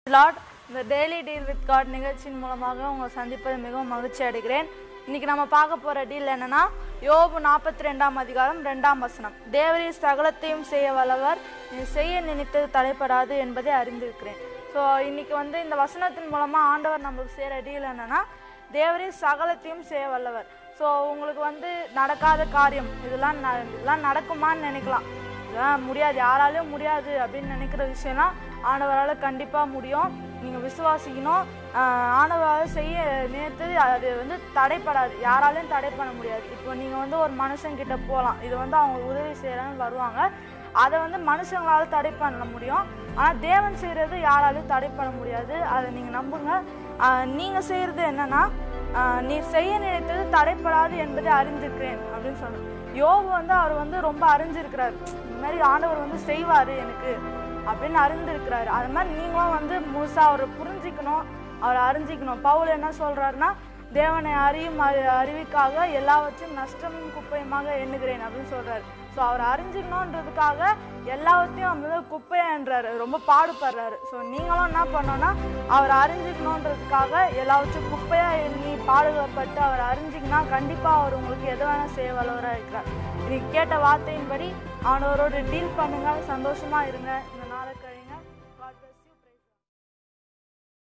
Lord இந்த daily deal with God நிகழ்ச்சியின் மூலமாக உங்களை சந்திப்பது மிகவும் மகிழ்ச்சி அடைகிறேன் இன்னைக்கு நம்ம பார்க்க போற டீல் என்னன்னா யோபு நாற்பத்தி ரெண்டாம் அதிகாரம் ரெண்டாம் வசனம் தேவரே சகலத்தையும் செய்ய வல்லவர் நீ செய்ய நினைத்தது தடைப்படாது என்பதை அறிந்திருக்கிறேன் ஸோ இன்னைக்கு வந்து இந்த வசனத்தின் மூலமா ஆண்டவர் நம்மளுக்கு செய்கிற டீல் என்னன்னா தேவரே சகலத்தையும் செய்ய வல்லவர் ஸோ உங்களுக்கு வந்து நடக்காத காரியம் இதெல்லாம் ந- இதெல்லாம் நடக்குமான்னு நினைக்கலாம் இதெல்லாம் முடியாது யாராலையும் முடியாது அப்படின்னு நினைக்கிற விஷயம்லாம் ஆண்டவரால் கண்டிப்பாக முடியும் நீங்கள் விசுவாசிக்கணும் ஆஹ் ஆண்டவரால் செய்ய நினைத்தது அது வந்து தடைப்படாது யாராலையும் தடை பண்ண முடியாது இப்போ நீங்கள் வந்து ஒரு மனுஷங்கிட்ட போகலாம் இது வந்து அவங்க உதவி செய்கிறான்னு வருவாங்க அதை வந்து மனுஷங்களால தடை பண்ண முடியும் ஆனால் தேவன் செய்கிறது யாராலையும் தடை பண்ண முடியாது அதை நீங்கள் நம்புங்க நீங்கள் செய்கிறது என்னன்னா ஆஹ் நீர் செய்ய நினைத்தது தடைப்படாது என்பதை அறிந்திருக்கிறேன் அப்படின்னு சொன்னார் யோபு வந்து அவர் வந்து ரொம்ப அறிஞ்சிருக்கிறார் இந்த மாதிரி ஆண்டவர் வந்து செய்வார் எனக்கு அப்படின்னு அறிந்திருக்கிறாரு அது மாதிரி நீங்களும் வந்து முழுசாக அவரை புரிஞ்சிக்கணும் அவரை அறிஞ்சிக்கணும் பவுல் என்ன சொல்றாருன்னா தேவனை அறியும் அறி- அறிவிக்காக எல்லாவற்றையும் நஷ்டமும் குப்பையுமாக எண்ணுகிறேன் அப்படின்னு சொல்றாரு ஸோ அவர் அறிஞ்சிக்கணுன்றதுக்காக எல்லாவற்றையும் வந்து குப்பையான்றாரு ரொம்ப பாடுபடுறாரு ஸோ நீங்களும் என்ன பண்ணோன்னா அவர் அறிஞ்சிக்கணுன்றதுக்காக எல்லாவற்றையும் குப்பையா எண்ணி பாடுபட்டு அவர் அறிஞ்சிக்கினா கண்டிப்பாக அவர் உங்களுக்கு எது வேணால் செய்ய வல்லவராக இருக்கிறார் இன்னைக்கு கேட்ட வார்த்தையின்படி அவனவரோட டீல் பண்ணுங்க சந்தோஷமா இருங்க இந்த நாளை கழி